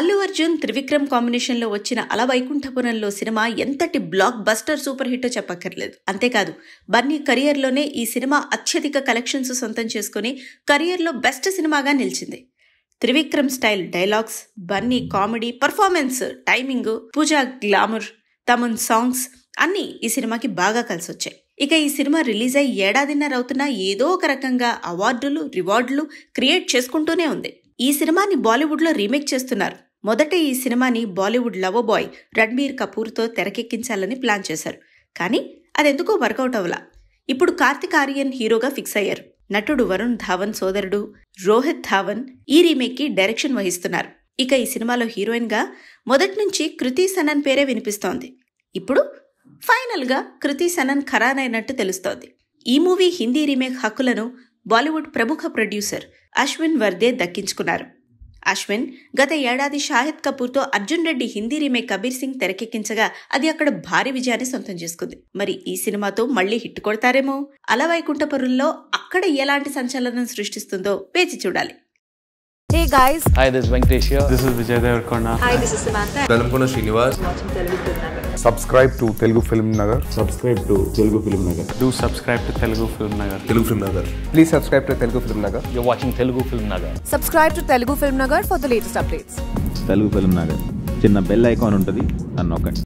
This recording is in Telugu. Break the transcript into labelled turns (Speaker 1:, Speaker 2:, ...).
Speaker 1: అల్లు అర్జున్ త్రివిక్రమ్ కాంబినేషన్లో వచ్చిన అల వైకుంఠపురంలో సినిమా ఎంతటి బ్లాక్ బస్టర్ సూపర్ హిట్టో చెప్పక్కర్లేదు అంతేకాదు బన్నీ కెరియర్లోనే ఈ సినిమా అత్యధిక కలెక్షన్స్ సొంతం చేసుకుని కెరియర్లో బెస్ట్ సినిమాగా నిలిచింది Trivikram style dialogues Bunny comedy performance timing Pooja glamour Thaman songs అన్నీ ఈ సినిమాకి బాగా కలిసొచ్చాయి ఇక ఈ సినిమా రిలీజ్ అయ్యి ఏడాదిన్నర అవుతున్నా ఏదో ఒక రకంగా అవార్డులు రివార్డులు క్రియేట్ చేసుకుంటూనే ఉంది ఈ సినిమాని బాలీవుడ్లో రీమేక్ చేస్తున్నారు మొదట ఈ సినిమాని బాలీవుడ్ లవ్ బాయ్ రణ్బీర్ కపూర్తో తెరకెక్కించాలని ప్లాన్ చేశారు కానీ అదెందుకో వర్కౌట్ అవ్వలా ఇప్పుడు కార్తిక్ ఆర్యన్ హీరోగా ఫిక్స్ అయ్యారు నటుడు వరుణ్ ధావన్ సోదరుడు రోహిత్ ధావన్ ఈ రీమేక్కి డైరెక్షన్ వహిస్తున్నారు ఇక ఈ సినిమాలో హీరోయిన్గా మొదటి నుంచి కృతి సనన్ పేరే వినిపిస్తోంది ఇప్పుడు ఫైనల్గా కృతి సనన్ ఖరారైనట్టు తెలుస్తోంది ఈ మూవీ హిందీ రీమేక్ హక్కులను బాలీవుడ్ ప్రముఖ ప్రొడ్యూసర్ అశ్విన్ వర్దే దక్కించుకున్నారు అశ్విన్ గత ఏడాది షాహిద్ కపూర్తో అర్జున్ రెడ్డి హిందీ రీమేక్ కబీర్ సింగ్ తెరకెక్కించగా అది అక్కడ భారీ విజయాన్ని సొంతం చేసుకుంది మరి ఈ సినిమాతో మళ్ళీ హిట్ కొడతారేమో అల వైకుంఠపురంలో అక్కడ ఎలాంటి సంచలనం సృష్టిస్తుందో వేచి చూడాలి
Speaker 2: Hey guys,
Speaker 3: Hi, this is Venkatesh here.
Speaker 4: This is Vijay Devarkonda.
Speaker 2: hi, this is Samantha.
Speaker 5: Velankonda Srinivas
Speaker 6: subscribe to Telugu Film Nagar.
Speaker 7: Subscribe to Telugu film Nagar
Speaker 4: Do subscribe to Telugu Film Nagar.
Speaker 5: Telugu film Nagar
Speaker 6: Please subscribe to Telugu Film Nagar.
Speaker 3: You're watching Telugu Film Nagar.
Speaker 2: Subscribe to Telugu Film Nagar for the latest updates.
Speaker 7: Telugu film Nagar చిన్న బెల్ ఐకాన్ ఉంటుంది అని నొక్కండి